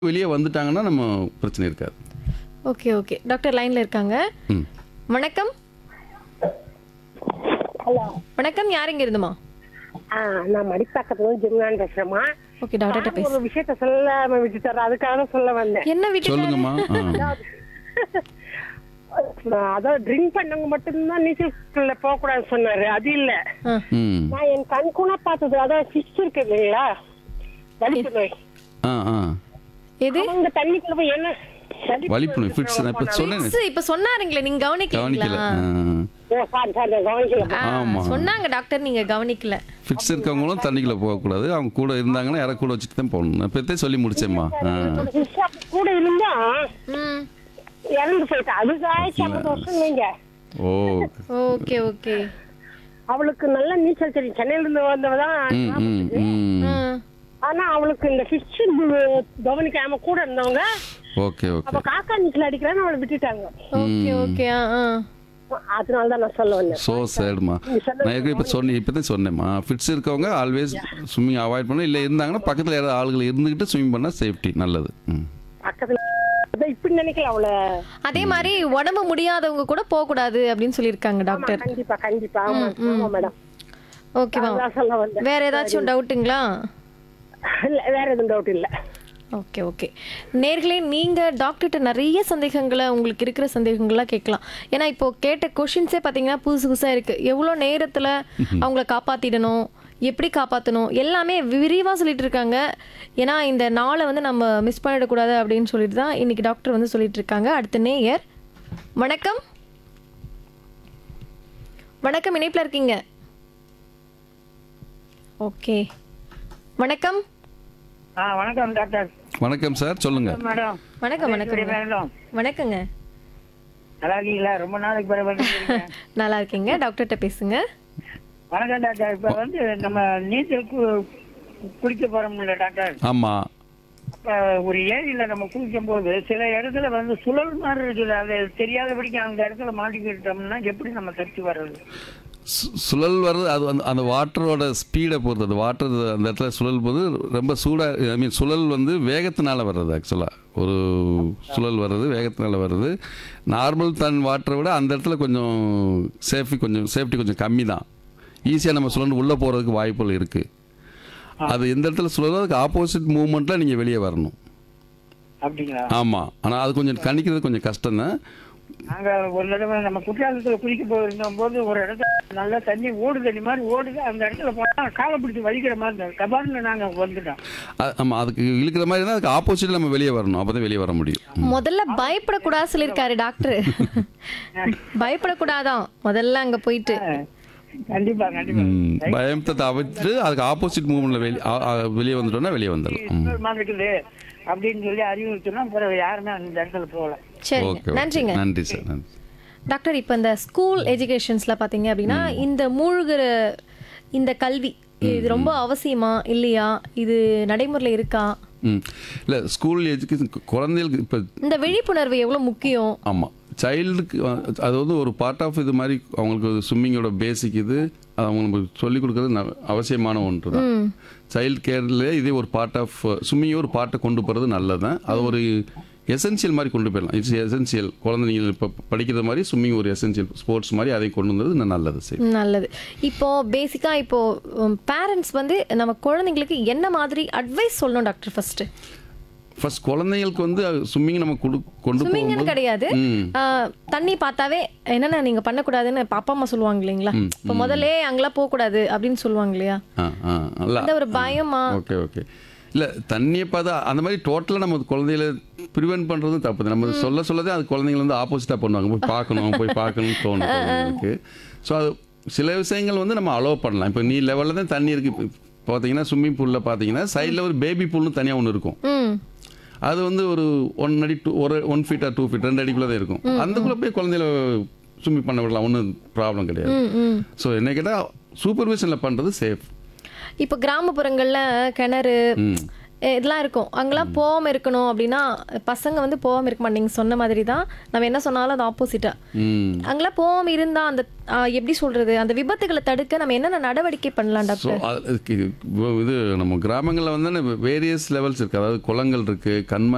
வெளியே வந்துட்டாங்கன்னா நம்ம பிரச்சனை இருக்காது ஓகே ஓகே டாக்டர் லைன்ல இருக்காங்க ம் வணக்கம் ஹலோ வணக்கம் யார் இங்க இருந்துமா ஆ நான் மடிப்பாக்கத்துல இருந்து ஜிம்னான் பேசுறேமா ஓகே டாக்டர்கிட்ட பேச ஒரு விஷயத்த சொல்லாம விட்டுட்டாரு அதுக்காக சொல்ல வந்தேன் என்ன வீட்டு சொல்லுங்கம்மா ஆ அதான் ட்ரிங்க் பண்ணவங்க மட்டும்தான் நீச்சல் போக கூடாதுன்னு சொன்னாரு அது இல்ல ம் நான் என் கண்குணா பார்த்தது அதான் ஃபிஷ் இருக்கு இல்லைங்களா வலிப்பு நோய் ஆ ஆ எது அவங்க தண்ணிக்குள்ள போய் என்ன வலிப்பு வலிப்பு நோய் ஃபிட்ஸ் நான் இப்போ சொன்னேன் Fits, இப்ப சொன்னாருங்களே நீங்க கவனிக்கல கவனிக்கலீங்களா ஆ. ஓ சாரி சாரி நான் கவனிக்கல ஆ, ஆமா. சொன்னாங்க டாக்டர் நீங்க கவனிக்கல ஃபிட்ஸ் இருக்கவங்களும் தண்ணிக்குள்ளே போகக்கூடாது அவங்க கூட இருந்தாங்கன்னா யாரை கூட வச்சுட்டு தான் போகணும் நான் இப்போத்தே சொல்லி முடிச்சேம்மா ஆ ஃபிஷ் கூட இருந்தா ம் இறந்து போயிட்டா அதுக்கு ஆயிடுச்சு ஐம்பது வருஷம் நீங்க ஓ ஓகே ஓகே அவளுக்கு நல்ல நீச்சல் தெரியும் சென்னையில இருந்து வந்தவதான் ம் ம் ம் ம் ஆனா அவளுக்கு இந்த ஃபிஷ் கவனிக்காம கூட இருந்தவங்க ஓகே ஓகே அப்ப காக்கா நீச்சல் அடிக்கிறான்னு அவளை விட்டுட்டாங்க ஓகே ஓகே ஆ ஆ அதனால தான் நான் சொல்ல வந்தேன் ஸோ சேடுமா நான் ஏற்கனவே இப்போ சொன்னேன் இப்போ தான் சொன்னேம்மா ஃபிட்ஸ் இருக்கவங்க ஆல்வேஸ் ஸ்விம்மிங் அவாய்ட் பண்ணணும் இல்லை இருந்தாங்கன்னா பக்கத்தில் யாராவது ஆளுகள் இருந்துக்கிட்டு ஸ்விம் பண்ணால் சேஃப்டி நல்லது ம் பக்கத்துல அதான் இப்படி நினைக்கல அவளை அதே மாதிரி உடம்பு முடியாதவங்க கூட போக கூடாது அப்படின்னு சொல்லியிருக்காங்க ஆமா, டாக்டர் கண்டிப்பா கண்டிப்பா ஆமா ஆமா மேடம் ஓகேவா அதான் சொல்ல வந்தேன் வேற ஏதாச்சும் டவுட்டுங்களா இல்ல வேற எதுவும் டவுட் இல்ல ஓகே ஓகே நேர்களே நீங்கள் டாக்டர்கிட்ட நிறைய சந்தேகங்களை உங்களுக்கு இருக்கிற சந்தேகங்கள்லாம் கேட்கலாம் ஏன்னா இப்போ கேட்ட கொஷின்ஸே பார்த்தீங்கன்னா புதுசு புதுசாக இருக்குது எவ்வளோ நேரத்தில் அவங்கள காப்பாற்றிடணும் எப்படி காப்பாற்றணும் எல்லாமே விரிவாக சொல்லிட்டு இருக்காங்க ஏன்னா இந்த நாளை வந்து நம்ம மிஸ் பண்ணிடக்கூடாது அப்படின்னு சொல்லிட்டு தான் இன்னைக்கு டாக்டர் வந்து சொல்லிட்டு இருக்காங்க அடுத்த நேயர் வணக்கம் வணக்கம் இணைப்பில் இருக்கீங்க ஓகே வணக்கம் ஆ வணக்கம் டாக்டர் வணக்கம் சார் சொல்லுங்கள் மேடம் வணக்கம் வணக்கம் மேடம் வணக்கங்க நல்லா இருக்கீங்களா ரொம்ப நாளைக்கு பிறகு வந்துருக்கீங்க நல்லா இருக்கீங்க டாக்டர்கிட்ட பேசுங்க வணக்கம் டாக்டர் இப்ப வந்து நம்ம நீச்சல் கு- குளிக்க போறோம்ல டாக்டர் ஆமாம் அப்ப ஒரு ஏரியில நம்ம குளிக்கும் போது சில இடத்துல வந்து சுழல் மாதிரி இருக்குது அது தெரியாதபடிக்கு அந்த இடத்துல மாட்டிக்கிட்டோம்னா எப்படி நம்ம தடுத்து வர்றது சு- சுழல் வர்றது அது அந்த அந்த வாட்டரோட ஸ்பீடை பொறுத்து அந்த வாட்டர் அந்த இடத்துல சுழல் போது ரொம்ப சூடாக ஐ மீன் சுழல் வந்து வேகத்தினால வர்றது ஆக்சுவலாக ஒரு சுழல் வர்றது வேகத்தினால வர்றது நார்மல் தன் வாட்டரை விட அந்த இடத்துல கொஞ்சம் சேஃப்டி கொஞ்சம் சேஃப்டி கொஞ்சம் கம்மி தான் ஈஸியாக நம்ம சுழண்டு உள்ளே போகிறதுக்கு வாய்ப்புகள் இருக்குது அது எந்த இடத்துல சுழலோ அதுக்கு ஆப்போசிட் மூவ்மெண்ட்டில் நீங்கள் வெளியே வரணும் அப்படிங்களா ஆமாம் ஆனால் அது கொஞ்சம் கணிக்கிறது கொஞ்சம் கஷ்டம் தான் நாங்க ஒரு தடவை நம்ம குற்றாலத்துல குளிக்க போயிருந்த போது ஒரு இடத்துல நல்லா தண்ணி ஓடு தண்ணி மாதிரி ஓடுது அந்த இடத்துல போனா காலை பிடிச்சி வலிக்கிற மாதிரி இருந்தது கபால்னு நாங்க வந்துட்டோம் ஆமாம் அதுக்கு இழுக்கிற மாதிரி இருந்தால் அதுக்கு ஆப்போசிட்டில் நம்ம வெளியே வரணும் அப்போ தான் வெளியே வர முடியும் முதல்ல பயப்படக்கூடாது சொல்லியிருக்காரு டாக்டர் பயப்படக்கூடாதான் முதல்ல அங்க போயிட்டு கண்டிப்பா கண்டிப்பா ம், பயத்தை தவிர்த்து அதுக்கு ஆப்போசிட் மூவ்மெண்ட்ல வெளியே வெளியே வந்துட்டோம்னா வெளியே வந்துடலாம் ம். சுழல் மாதிரி இருக்குது அப்படின்னு சொல்லி அறிவுறுத்தினா பிறகு யாருமே அந்த இடத்துல போகல சரி ஓகே ஓகே. நன்றிங்க நன்றி சார் நன்றி டாக்டர் இப்போ இந்த ஸ்கூல் எஜுகேஷன்ஸ்ல பாத்தீங்க அப்படின்னா இந்த மூழ்கிற இந்த கல்வி இது ரொம்ப அவசியமா இல்லையா இது நடைமுறையில் இருக்கா ம் இல்லை ஸ்கூல் எஜுகேஷன் குழந்தைகளுக்கு இப்போ இந்த விழிப்புணர்வு எவ்வளவு முக்கியம் ஆமாம் சைல்டுக்கு அது வந்து ஒரு பார்ட் ஆஃப் இது மாதிரி அவங்களுக்கு ஸ்விம்மிங்கோட பேசிக் இது அது அவங்களுக்கு சொல்லிக் கொடுக்கறது ந- அவசியமான ஒன்று தான் சைல்டு கேரில் இதே ஒரு பார்ட் ஆஃப் ஸ்விம்மிங்கை ஒரு பார்ட்டை கொண்டு போகிறது நல்லது தான் அது ஒரு எசென்சியல் மாதிரி கொண்டு போயிடலாம் இட்ஸ் எசென்சியல் குழந்தைங்க இப்போ படிக்கிறது மாதிரி ஸ்விம்மிங் ஒரு எசென்சியல் ஸ்போர்ட்ஸ் மாதிரி அதை கொண்டு வந்தது இன்னும் நல்லது சரி நல்லது இப்போ பேசிக்கா இப்போ பேரண்ட்ஸ் வந்து நம்ம குழந்தைங்களுக்கு என்ன மாதிரி அட்வைஸ் சொல்லணும் டாக்டர் ஃபர்ஸ்ட் ஃபர்ஸ்ட் குழந்தைங்களுக்கு வந்து ஸ்விம்மிங் நம்ம கொடு கொண்டு ஸ்விம்மிங்னு போகும்போது கிடையாது ம் ஆ, தண்ணி பார்த்தாவே என்னென்ன நீங்க பண்ணக்கூடாதுன்னு இப்ப அப்பா அம்மா சொல்லுவாங்க இல்லைங்களா இப்போ முதல்ல அங்கெல்லாம் போகக்கூடாது அப்படின்னு சொல்லுவாங்க இல்லையா ஆ ஆ அல்ல அந்த ஒரு பயமா ஓகே ஓகே இல்லை தண்ணியை பார்த்தா அந்த மாதிரி டோட்டலாக நம்ம குழந்தைகளை ப்ரிவென்ட் பண்ணுறதும் தப்பு தான். நம்ம சொல்ல சொல்லதே அது குழந்தைங்க வந்து ஆப்போசிட்டாக பண்ணுவாங்க போய் பார்க்கணும் போய் பார்க்கணும்னு தோணும் குழந்தைங்களுக்கு ஸோ அது சில விஷயங்கள் வந்து நம்ம அலோவ் பண்ணலாம் இப்போ நீ லெவலில் தான் தண்ணி இருக்குது பார்த்தீங்கன்னா ஸ்விம்மிங் பூலில் பார்த்தீங்கன்னா சைடில் ஒரு பேபி பூல்னு தனியாக ஒன்று இருக்கும் ம் அது வந்து ஒரு ஒன் அடி டூ ஒரு ஒன் ஃபீட்டா டூ ஃபீட் ரெண்டு அடிக்குள்ளே தான் இருக்கும் அந்தக்குள்ளே போய் குழந்தைகளை ஸ்விம்மிங் பண்ண விடலாம் ஒன்றும் ப்ராப்ளம் கிடையாது ம் ம் ஸோ என்ன கேட்டால் சூப்பர்விஷனில் பண்ணுறது சேஃப் இப்போ கிராமப்புறங்கள்ல கிணறு ம் எ- இதெல்லாம் இருக்கும் அங்கெல்லாம் போகாம இருக்கணும் அப்படின்னா பசங்க வந்து போகாம இருக்க மாட்டீங்க சொன்ன மாதிரி தான் நம்ம என்ன சொன்னாலும் அது ஆப்போசிட்டா ம் அங்கெல்லாம் போகாம இருந்தா அந்த ஆ, எப்படி சொல்றது அந்த விபத்துகளை தடுக்க நம்ம என்னென்ன நடவடிக்கை பண்ணலாம் ஸோ டாக்டர் இது நம்ம கிராமங்களில் வந்து வேரியஸ் லெவல்ஸ் இருக்குது அதாவது குளங்கள் இருக்குது கண்மா